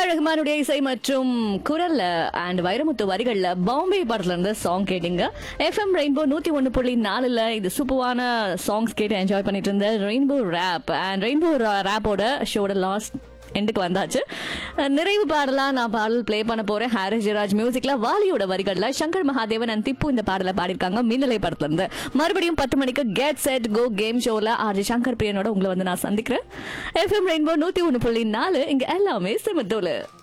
ரஹ்மானுடைய இசை மற்றும் குரல்ல அண்ட் வைரமுத்து வரிகள்ல பாம்பே படத்துல இருந்து சாங் கேட்டீங்க எஃப்எம் ரெயின்போ நூத்தி ஒன்னு புள்ளி நாலுல இது சூப்பரான சாங்ஸ் கேட்டு என்ஜாய் பண்ணிட்டு இருந்த ரெயின்போ ரேப் அண்ட் ரெயின்போ ரேப்போட ஷோட லாஸ்ட் எண்டுக்கு வந்தாச்சு அஹ் நிறைவு பாடலா நான் பாடல் ப்ளே பண்ண போறேன் ஹாரிஸ் ஜெயராஜ் மியூசிக்ல வாலியோட வரிகள்ல சங்கர் மகாதேவன் அண்ட் திப்பு இந்த பாடலை பாடிருக்காங்க மின்னலை படத்துல இருந்து மறுபடியும் பத்து மணிக்கு கெட் செட் கோ கேம் ஷோல ஆர்ஜி சங்கர் பிரியனோட உங்களை வந்து நான் சந்திக்கிறேன் எஃப்எம் ரெயின்போ நூத்தி ஒன்னு புள்ளி நாலு இங்க எல்லாமே சிமத்தோலு